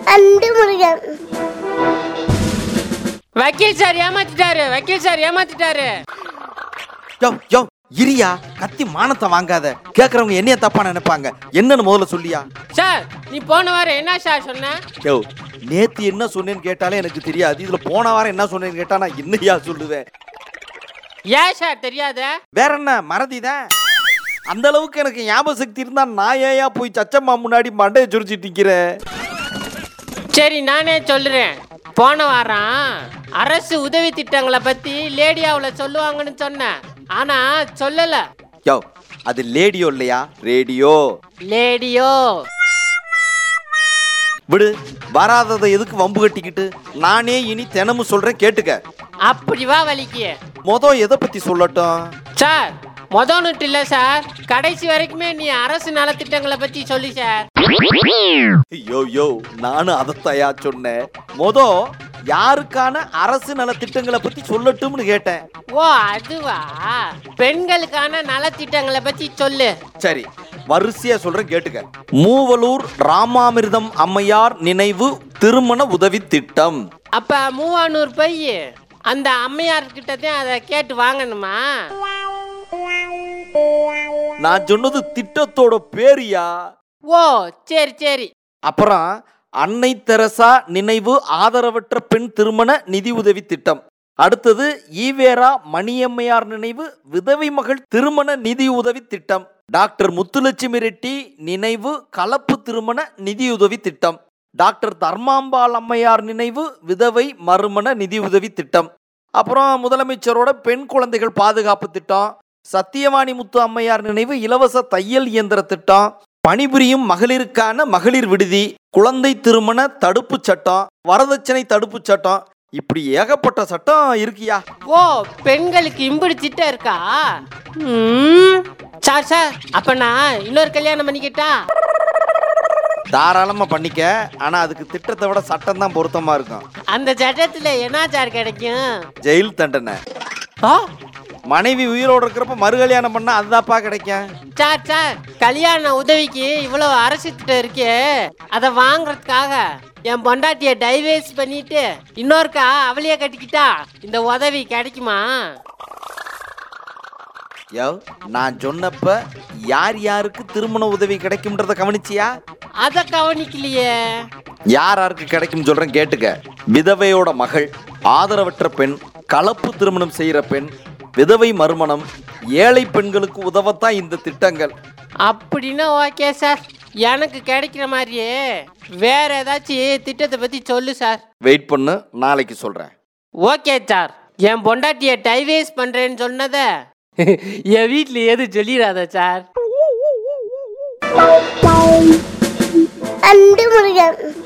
அன்பு முருகன் வக்கீல் சார் ஏமாத்திட்டாரு வக்கீல் சார் ஏமாத்திட்டாரு யோ யோ இரியா கத்தி மானத்தை வாங்காத கேக்குறவங்க என்னைய தப்பா நினைப்பாங்க என்னன்னு முதல்ல சொல்லியா சார் நீ போன வாரம் என்ன சார் சொன்ன யோ நேத்து என்ன சொன்னேன்னு கேட்டாலே எனக்கு தெரியாது இதுல போன வாரம் என்ன சொன்னேன்னு கேட்டா நான் என்னையா சொல்லுவேன் ஏன் சார் தெரியாத வேற என்ன மறதிதான் அந்த அளவுக்கு எனக்கு ஞாபக சக்தி இருந்தா நான் ஏயா போய் சச்சம்மா முன்னாடி மண்டையை சுரிச்சிட்டு நிக்கிறேன் சரி நானே சொல்றேன் போன வாரம் அரசு உதவி திட்டங்களை பத்தி லேடியாவுல சொல்லுவாங்கன்னு சொன்னேன் ஆனா சொல்லல யோ அது லேடியோ இல்லையா ரேடியோ லேடியோ விடு வராததை எதுக்கு வம்பு கட்டிக்கிட்டு நானே இனி தினமும் சொல்றேன் கேட்டுக்க அப்படி வா வலிக்கு மொத எதை பத்தி சொல்லட்டும் சார் மொத நோட்டு இல்ல சார் கடைசி வரைக்குமே நீ அரசு நலத்திட்டங்களை பத்தி சொல்லி சார் ஐயோ யோ நானும் அதைத்தையா சொன்னேன் மொத யாருக்கான அரசு நலத்திட்டங்களை பத்தி சொல்லட்டும்னு கேட்டேன் ஓ அதுவா பெண்களுக்கான நலத்திட்டங்களை பத்தி சொல்லு சரி வரிசையா சொல்றேன் கேட்டுக்க மூவலூர் ராமாமிர்தம் அம்மையார் நினைவு திருமண உதவி திட்டம் அப்ப மூவானூர் போய் அந்த அம்மையார் கிட்ட தான் அதை கேட்டு வாங்கணுமா நான் சொன்னது திட்டத்தோட பேரியா ஓ சரி சரி அப்புறம் அன்னை தெரசா நினைவு ஆதரவற்ற பெண் திருமண நிதி உதவி திட்டம் அடுத்தது ஈவேரா மணியம்மையார் நினைவு விதவை மகள் திருமண நிதி உதவி திட்டம் டாக்டர் முத்துலட்சுமி ரெட்டி நினைவு கலப்பு திருமண நிதியுதவி திட்டம் டாக்டர் தர்மாம்பாள் அம்மையார் நினைவு விதவை மறுமண நிதியுதவி திட்டம் அப்புறம் முதலமைச்சரோட பெண் குழந்தைகள் பாதுகாப்பு திட்டம் சத்தியவாணி முத்து அம்மையார் நினைவு இலவச தையல் இயந்திர திட்டம் பணிபுரியும் மகளிருக்கான மகளிர் விடுதி குழந்தை திருமண தடுப்பு சட்டம் வரதட்சணை தடுப்பு சட்டம் இப்படி ஏகப்பட்ட சட்டம் இருக்கியா ஓ பெண்களுக்கு இம்புடி திட்டம் இருக்கா ம். சார் சார் அப்ப நான் இன்னொரு கல்யாணம் பண்ணிக்கிட்டா தாராளமா பண்ணிக்க ஆனா அதுக்கு திட்டத்தை விட சட்டம் தான் பொருத்தமா இருக்கும் அந்த சட்டத்துல என்ன சார் கிடைக்கும் ஜெயில் தண்டனை ஆ மனைவி உயிரோடு இருக்கிறப்ப மறுகல்யாணம் பண்ணா அதுதான்ப்பா கிடைக்கும் சார் சார் கல்யாண உதவிக்கு இவ்வளவு அரசு திட்டம் இருக்கே அதை வாங்குறதுக்காக என் பொண்டாட்டிய டைவேஸ் பண்ணிட்டு இன்னொருக்கா அவளையே கட்டிக்கிட்டா இந்த உதவி கிடைக்குமா யோ நான் சொன்னப்ப யார் யாருக்கு திருமண உதவி கிடைக்கும்ன்றத கவனிச்சியா அதை கவனிக்கலையே யார் யாருக்கு கிடைக்கும் சொல்றேன் கேட்டுக்க விதவையோட மகள் ஆதரவற்ற பெண் கலப்பு திருமணம் செய்யற பெண் விதவை மறுமணம் ஏழை பெண்களுக்கு உதவத்தான் இந்த திட்டங்கள் அப்படின்னா ஓகே சார் எனக்கு கிடைக்கிற மாதிரியே வேற ஏதாச்சும் திட்டத்தை பத்தி சொல்லு சார் வெயிட் பண்ணு நாளைக்கு சொல்றேன் ஓகே சார் என் பொண்டாட்டிய டைவேஸ் பண்றேன்னு சொன்னத என் வீட்டில் எது சொல்லிடாத சார் அன்பு முருகன்